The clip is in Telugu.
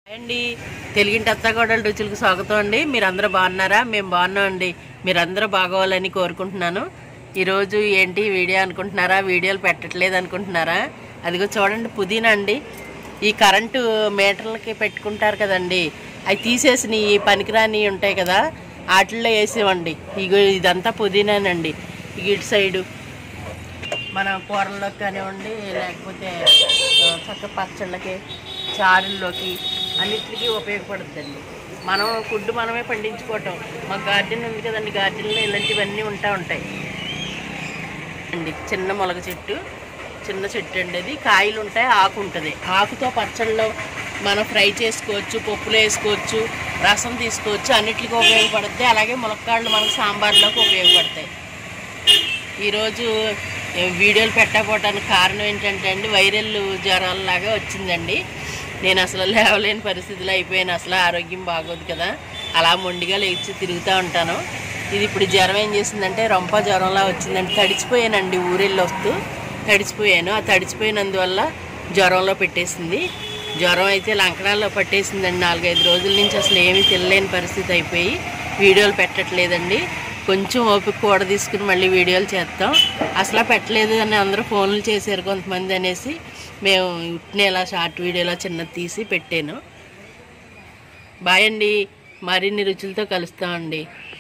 అండి తెలుగింటి అత్తగోడల రుచులకు స్వాగతం అండి మీరందరూ బాగున్నారా మేము బాగున్నాం అండి మీరందరూ బాగోవాలని కోరుకుంటున్నాను ఈరోజు ఏంటి వీడియో అనుకుంటున్నారా వీడియోలు పెట్టట్లేదు అనుకుంటున్నారా అదిగో చూడండి పుదీనా అండి ఈ కరెంటు మీటర్లకి పెట్టుకుంటారు కదండి అవి తీసేసిన ఈ పనికిరాని ఉంటాయి కదా వాటిల్లో వేసేవండి ఇగో ఇదంతా పుదీనానండి ఇక ఇటు సైడు మన కూరల్లోకి కానివ్వండి లేకపోతే ఆ, చక్క పచ్చళ్ళకి చారుల్లోకి అన్నిటికీ ఉపయోగపడుతుందండి మనం ఫుడ్ మనమే పండించుకోవటం మా గార్డెన్ ఉంది కదండి గార్డెన్లో ఇలాంటివన్నీ ఉంటా ఉంటాయి అండి చిన్న మొలక చెట్టు చిన్న చెట్టు అండి అది కాయలు ఉంటాయి ఆకు ఉంటుంది ఆకుతో పచ్చళ్ళలో మనం ఫ్రై చేసుకోవచ్చు పప్పులో వేసుకోవచ్చు రసం తీసుకోవచ్చు అన్నిటికీ ఉపయోగపడుతుంది అలాగే ములక్కాళ్ళు మనకు సాంబార్లోకి ఉపయోగపడతాయి ఈరోజు ఏ, వీడియోలు పెట్టకపోవడానికి కారణం ఏంటంటే అండి వైరల్ జ్వరాలలాగా వచ్చిందండి నేను అసలు లేవలేని పరిస్థితిలో అయిపోయాను అసలు ఆరోగ్యం బాగోదు కదా అలా మొండిగా లేచి తిరుగుతూ ఉంటాను ఇది ఇప్పుడు జ్వరం ఏం చేసిందంటే రొంప జ్వరంలా వచ్చిందండి తడిచిపోయానండి ఊరెళ్ళి వస్తూ తడిచిపోయాను ఆ తడిచిపోయినందువల్ల జ్వరంలో పెట్టేసింది జ్వరం అయితే లంకడాల్లో పట్టేసిందండి నాలుగైదు రోజుల నుంచి అసలు ఏమీ తినలేని పరిస్థితి అయిపోయి వీడియోలు పెట్టట్లేదండి కొంచెం ఓపిక కూడా తీసుకుని మళ్ళీ వీడియోలు చేస్తాం అసలు పెట్టలేదు అని అందరూ ఫోన్లు చేశారు కొంతమంది అనేసి మేము ఉట్టిన ఇలా షార్ట్ వీడియోలో చిన్నది తీసి పెట్టాను బాయ్ అండి మరిన్ని రుచులతో కలుస్తామండి